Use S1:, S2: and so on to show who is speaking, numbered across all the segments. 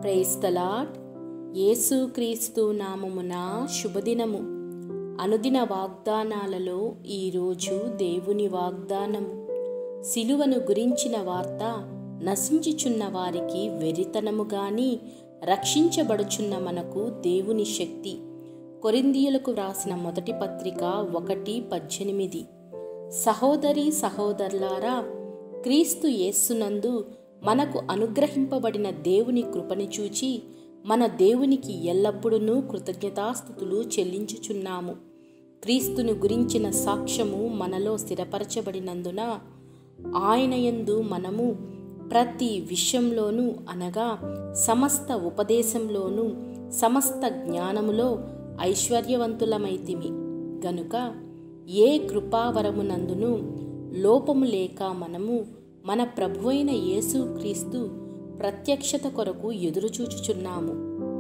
S1: ప్రైస్తలాట్ యేసుక్రీస్తు నామమున శుభదినము అనుదిన వాగ్దానాలలో ఈరోజు దేవుని వాగ్దానము సిలువను గురించిన వార్త నశించుచున్న వారికి వెరితనము గాని రక్షించబడుచున్న మనకు దేవుని శక్తి కొరిందీయులకు వ్రాసిన మొదటి పత్రిక ఒకటి పద్దెనిమిది సహోదరి సహోదరులారా క్రీస్తు యేస్సునందు మనకు అనుగ్రహింపబడిన దేవుని కృపని చూచి మన దేవునికి ఎల్లప్పుడూ కృతజ్ఞతాస్థుతులు చెల్లించుచున్నాము క్రీస్తును గురించిన సాక్ష్యము మనలో స్థిరపరచబడినందున ఆయన యందు మనము ప్రతి విషయంలోనూ అనగా సమస్త ఉపదేశంలోనూ సమస్త జ్ఞానములో ఐశ్వర్యవంతులమైతిమి గనుక ఏ కృపావరమునందును లోపము లేక మనము మన ప్రభువైన యేసుక్రీస్తు ప్రత్యక్షత కొరకు ఎదురుచూచుచున్నాము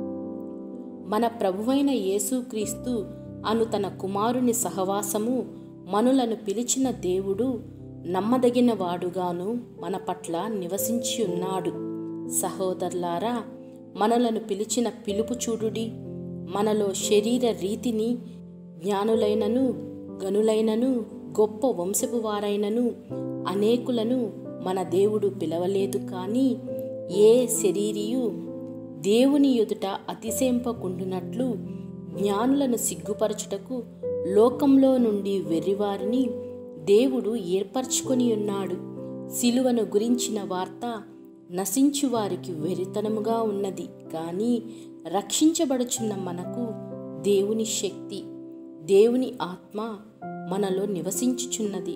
S1: మన ప్రభువైన యేసుక్రీస్తు అను తన కుమారుని సహవాసము మనులను పిలిచిన దేవుడు నమ్మదగిన వాడుగాను మన పట్ల నివసించి ఉన్నాడు సహోదరులారా మనలను పిలిచిన పిలుపు చూడుడి మనలో శరీర రీతిని జ్ఞానులైనను గనులైనను గొప్ప వంశపు వారైనను అనేకులను మన దేవుడు పిలవలేదు కానీ ఏ శరీరియు దేవుని ఎదుట అతిశయింపకుండునట్లు జ్ఞానులను సిగ్గుపరచుటకు లోకంలో నుండి వెర్రివారిని దేవుడు ఏర్పరచుకొని ఉన్నాడు సిలువను గురించిన వార్త నశించు వారికి వెరితనముగా ఉన్నది కానీ రక్షించబడుచున్న మనకు దేవుని శక్తి దేవుని ఆత్మ మనలో నివసించుచున్నది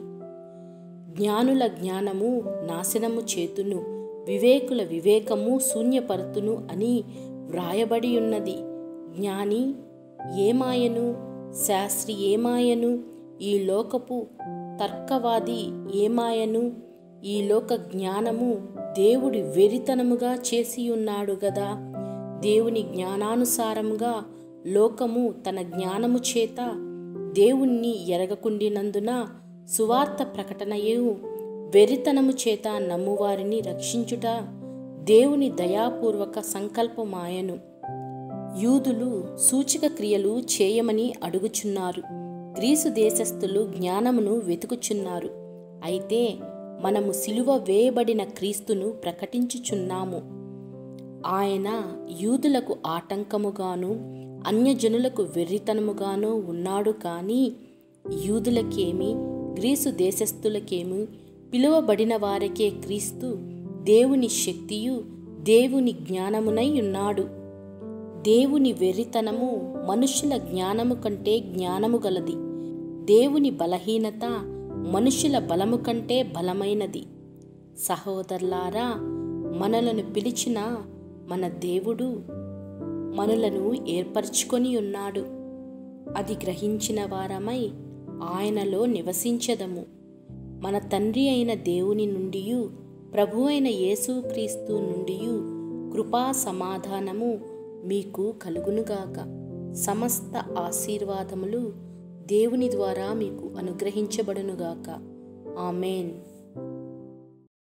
S1: జ్ఞానుల జ్ఞానము నాశనము చేతును వివేకుల వివేకము శూన్యపరుతును అని వ్రాయబడి ఉన్నది జ్ఞాని ఏమాయను శాస్త్రి ఏమాయను ఈ లోకపు తర్కవాది ఏమాయను ఈ లోక జ్ఞానము దేవుడి వెరితనముగా చేసి ఉన్నాడు గదా దేవుని జ్ఞానానుసారముగా లోకము తన జ్ఞానము చేత దేవుణ్ణి ఎరగకుండినందున సువార్త ప్రకటనయు వెరితనము చేత నమ్మువారిని రక్షించుట దేవుని దయాపూర్వక సంకల్పమాయను యూదులు సూచక క్రియలు చేయమని అడుగుచున్నారు గ్రీసు దేశస్థులు జ్ఞానమును వెతుకుచున్నారు అయితే మనము సిలువ వేయబడిన క్రీస్తును ప్రకటించుచున్నాము ఆయన యూదులకు ఆటంకముగాను అన్యజనులకు వెర్రితనముగాను ఉన్నాడు కానీ యూదులకేమి గ్రీసు దేశస్థులకేమి పిలువబడిన వారికే క్రీస్తు దేవుని శక్తియు దేవుని జ్ఞానమునై ఉన్నాడు దేవుని వెర్రితనము మనుషుల జ్ఞానము కంటే జ్ఞానము గలది దేవుని బలహీనత మనుషుల బలము కంటే బలమైనది సహోదరులారా మనలను పిలిచిన మన దేవుడు మనలను ఏర్పరచుకొని ఉన్నాడు అది గ్రహించిన వారమై ఆయనలో నివసించదము మన తండ్రి అయిన దేవుని నుండి ప్రభు అయిన యేసుక్రీస్తు నుండి కృపా సమాధానము మీకు కలుగునుగాక సమస్త ఆశీర్వాదములు దేవుని ద్వారా మీకు అనుగ్రహించబడునుగాక ఆమెన్